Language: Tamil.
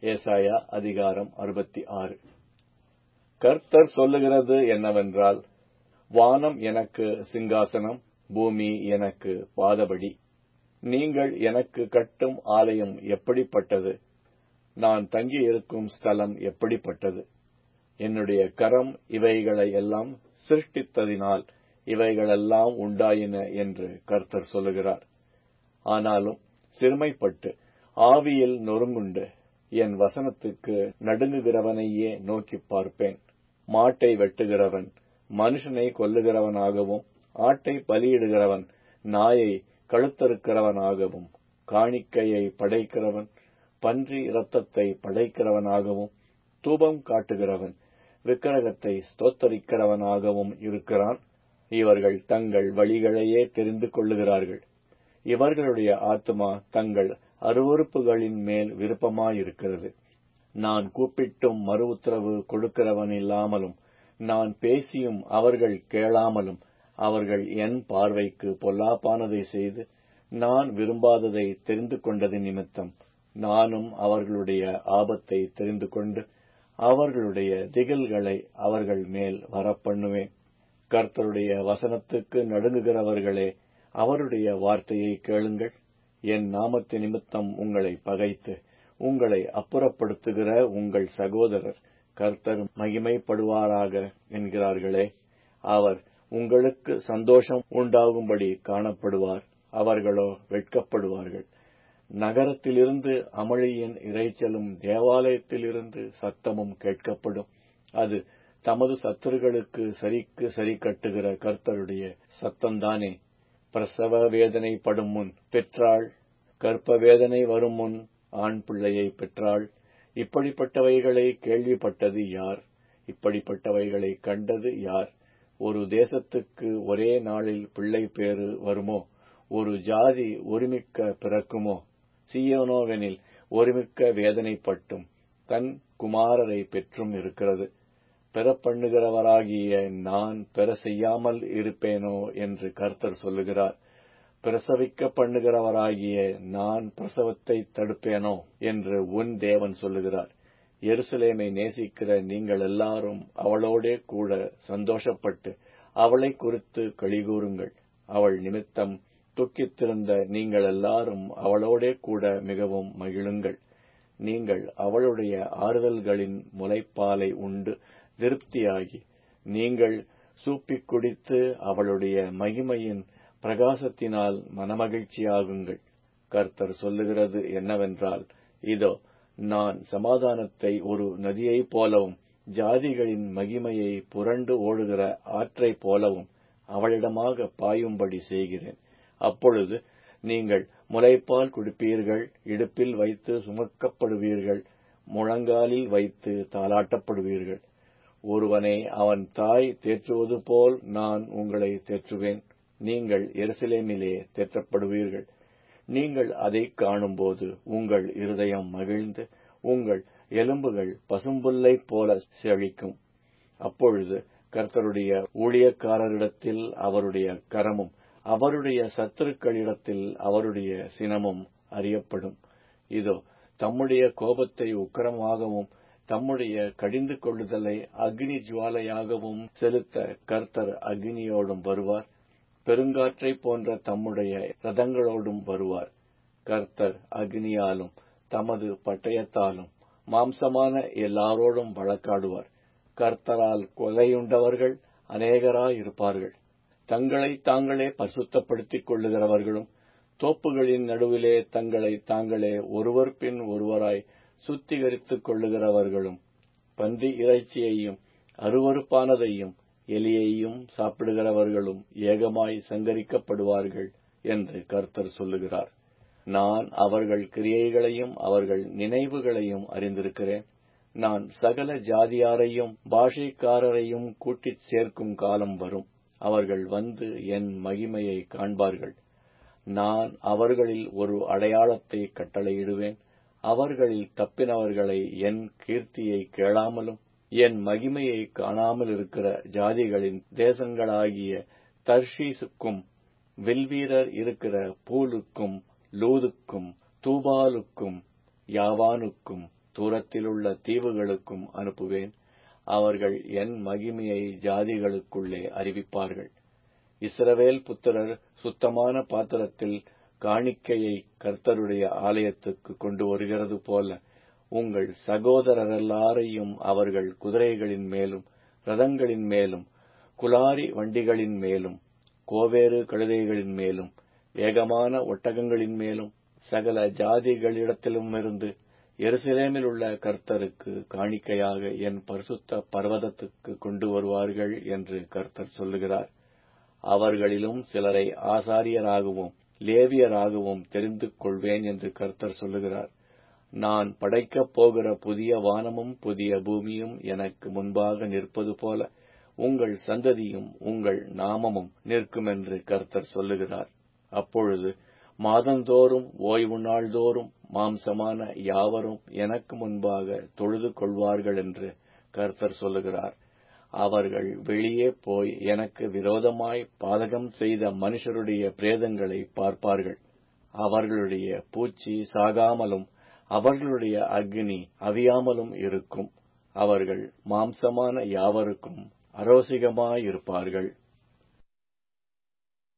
ஏசாயா அதிகாரம் அறுபத்தி ஆறு கர்த்தர் சொல்லுகிறது என்னவென்றால் வானம் எனக்கு சிங்காசனம் பூமி எனக்கு பாதபடி நீங்கள் எனக்கு கட்டும் ஆலயம் எப்படிப்பட்டது நான் தங்கியிருக்கும் ஸ்தலம் எப்படிப்பட்டது என்னுடைய கரம் இவைகளை எல்லாம் சிருஷ்டித்ததினால் இவைகளெல்லாம் உண்டாயின என்று கர்த்தர் சொல்லுகிறார் ஆனாலும் சிறுமைப்பட்டு ஆவியில் நொறுங்குண்டு என் வசனத்துக்கு நடுங்குகிறவனையே நோக்கி பார்ப்பேன் மாட்டை வெட்டுகிறவன் மனுஷனை கொல்லுகிறவனாகவும் ஆட்டை பலியிடுகிறவன் நாயை கழுத்தறுக்கிறவனாகவும் காணிக்கையை படைக்கிறவன் பன்றி இரத்தத்தை படைக்கிறவனாகவும் தூபம் காட்டுகிறவன் விக்கிரகத்தை ஸ்தோத்தரிக்கிறவனாகவும் இருக்கிறான் இவர்கள் தங்கள் வழிகளையே தெரிந்து கொள்ளுகிறார்கள் இவர்களுடைய ஆத்மா தங்கள் அருவறுப்புகளின் மேல் விருப்பமாயிருக்கிறது நான் கூப்பிட்டும் மறு உத்தரவு கொடுக்கிறவன் இல்லாமலும் நான் பேசியும் அவர்கள் கேளாமலும் அவர்கள் என் பார்வைக்கு பொல்லாப்பானதை செய்து நான் விரும்பாததை தெரிந்து கொண்டது நிமித்தம் நானும் அவர்களுடைய ஆபத்தை தெரிந்து கொண்டு அவர்களுடைய திகில்களை அவர்கள் மேல் வரப்பண்ணுவேன் கர்த்தருடைய வசனத்துக்கு நடுங்குகிறவர்களே அவருடைய வார்த்தையை கேளுங்கள் என் நாமத்து நிமித்தம் உங்களை பகைத்து உங்களை அப்புறப்படுத்துகிற உங்கள் சகோதரர் கர்த்தர் மகிமைப்படுவாராக என்கிறார்களே அவர் உங்களுக்கு சந்தோஷம் உண்டாகும்படி காணப்படுவார் அவர்களோ வெட்கப்படுவார்கள் நகரத்திலிருந்து அமளியின் இறைச்சலும் தேவாலயத்திலிருந்து சத்தமும் கேட்கப்படும் அது தமது சத்துருகளுக்கு சரிக்கு சரி கட்டுகிற கர்த்தருடைய சத்தம்தானே பிரசவ வேதனை படும் முன் பெற்றாள் கற்ப வேதனை வரும் முன் ஆண் பிள்ளையை பெற்றாள் இப்படிப்பட்டவைகளை கேள்விப்பட்டது யார் இப்படிப்பட்டவைகளை கண்டது யார் ஒரு தேசத்துக்கு ஒரே நாளில் பிள்ளை பேறு வருமோ ஒரு ஜாதி ஒருமிக்க பிறக்குமோ சியோனோவெனில் ஒருமிக்க வேதனைப்பட்டும் தன் குமாரரை பெற்றும் இருக்கிறது பெறப்பண்ணுகிறவராகிய நான் பெற செய்யாமல் இருப்பேனோ என்று கர்த்தர் சொல்லுகிறார் பிரசவிக்க பண்ணுகிறவராகிய நான் பிரசவத்தை தடுப்பேனோ என்று உன் தேவன் சொல்லுகிறார் எருசலேமை நேசிக்கிற நீங்கள் எல்லாரும் அவளோடே கூட சந்தோஷப்பட்டு அவளை குறித்து கழிகூறுங்கள் அவள் நிமித்தம் துக்கித்திருந்த நீங்கள் எல்லாரும் அவளோடே கூட மிகவும் மகிழுங்கள் நீங்கள் அவளுடைய ஆறுதல்களின் முளைப்பாலை உண்டு திருப்தியாகி நீங்கள் சூப்பிக் குடித்து அவளுடைய மகிமையின் பிரகாசத்தினால் மனமகிழ்ச்சியாகுங்கள் கர்த்தர் சொல்லுகிறது என்னவென்றால் இதோ நான் சமாதானத்தை ஒரு நதியைப் போலவும் ஜாதிகளின் மகிமையை புரண்டு ஓடுகிற ஆற்றைப் போலவும் அவளிடமாக பாயும்படி செய்கிறேன் அப்பொழுது நீங்கள் முளைப்பால் குடிப்பீர்கள் இடுப்பில் வைத்து சுமக்கப்படுவீர்கள் முழங்காலில் வைத்து தாளாட்டப்படுவீர்கள் ஒருவனை அவன் தாய் தேற்றுவது போல் நான் உங்களை தேற்றுவேன் நீங்கள் எருசலேமிலே தேற்றப்படுவீர்கள் நீங்கள் அதை காணும்போது உங்கள் இருதயம் மகிழ்ந்து உங்கள் எலும்புகள் பசும்புல்லைப் போல செழிக்கும் அப்பொழுது கர்த்தருடைய ஊழியக்காரரிடத்தில் அவருடைய கரமும் அவருடைய சத்துருக்களிடத்தில் அவருடைய சினமும் அறியப்படும் இதோ தம்முடைய கோபத்தை உக்கிரமாகவும் தம்முடைய கடிந்து கொள்ளுதலை அக்னி ஜுவாலையாகவும் செலுத்த கர்த்தர் அக்னியோடும் வருவார் பெருங்காற்றைப் போன்ற தம்முடைய ரதங்களோடும் வருவார் கர்த்தர் அக்னியாலும் தமது பட்டயத்தாலும் மாம்சமான எல்லாரோடும் வழக்காடுவார் கர்த்தரால் கொலையுண்டவர்கள் அநேகராயிருப்பார்கள் தங்களை தாங்களே பரிசுத்தப்படுத்திக் கொள்ளுகிறவர்களும் தோப்புகளின் நடுவிலே தங்களை தாங்களே ஒருவர் பின் ஒருவராய் சுத்திகரித்துக் கொள்ளுகிறவர்களும் பன்றி இறைச்சியையும் அருவறுப்பானதையும் எலியையும் சாப்பிடுகிறவர்களும் ஏகமாய் சங்கரிக்கப்படுவார்கள் என்று கர்த்தர் சொல்லுகிறார் நான் அவர்கள் கிரியைகளையும் அவர்கள் நினைவுகளையும் அறிந்திருக்கிறேன் நான் சகல ஜாதியாரையும் பாஷைக்காரரையும் கூட்டிச் சேர்க்கும் காலம் வரும் அவர்கள் வந்து என் மகிமையை காண்பார்கள் நான் அவர்களில் ஒரு அடையாளத்தை கட்டளையிடுவேன் அவர்களில் தப்பினவர்களை என் கீர்த்தியை கேளாமலும் என் மகிமையை காணாமல் இருக்கிற ஜாதிகளின் தேசங்களாகிய தர்ஷீசுக்கும் வில்வீரர் இருக்கிற பூலுக்கும் லூதுக்கும் தூபாலுக்கும் யாவானுக்கும் தூரத்திலுள்ள தீவுகளுக்கும் அனுப்புவேன் அவர்கள் என் மகிமையை ஜாதிகளுக்குள்ளே அறிவிப்பார்கள் இஸ்ரவேல் புத்திரர் சுத்தமான பாத்திரத்தில் காணிக்கையை கர்த்தருடைய ஆலயத்துக்கு கொண்டு வருகிறது போல உங்கள் சகோதரரெல்லாரையும் அவர்கள் குதிரைகளின் மேலும் ரதங்களின் மேலும் குலாரி வண்டிகளின் மேலும் கோவேறு கழுதைகளின் மேலும் வேகமான ஒட்டகங்களின் மேலும் சகல ஜாதிகளிடத்திலுமிருந்து எருசலேமில் உள்ள கர்த்தருக்கு காணிக்கையாக என் பரிசுத்த பர்வதத்துக்கு கொண்டு வருவார்கள் என்று கர்த்தர் சொல்லுகிறார் அவர்களிலும் சிலரை ஆசாரியராகவும் லேவியராகவும் தெரிந்து கொள்வேன் என்று கர்த்தர் சொல்லுகிறார் நான் படைக்கப் போகிற புதிய வானமும் புதிய பூமியும் எனக்கு முன்பாக நிற்பது போல உங்கள் சந்ததியும் உங்கள் நாமமும் நிற்குமென்று கர்த்தர் சொல்லுகிறார் அப்பொழுது மாதந்தோறும் ஓய்வு நாள்தோறும் மாம்சமான யாவரும் எனக்கு முன்பாக தொழுது கொள்வார்கள் என்று கர்த்தர் சொல்லுகிறார் அவர்கள் வெளியே போய் எனக்கு விரோதமாய் பாதகம் செய்த மனுஷருடைய பிரேதங்களை பார்ப்பார்கள் அவர்களுடைய பூச்சி சாகாமலும் அவர்களுடைய அக்னி அவியாமலும் இருக்கும் அவர்கள் மாம்சமான யாவருக்கும் அரோசிகமாயிருப்பார்கள்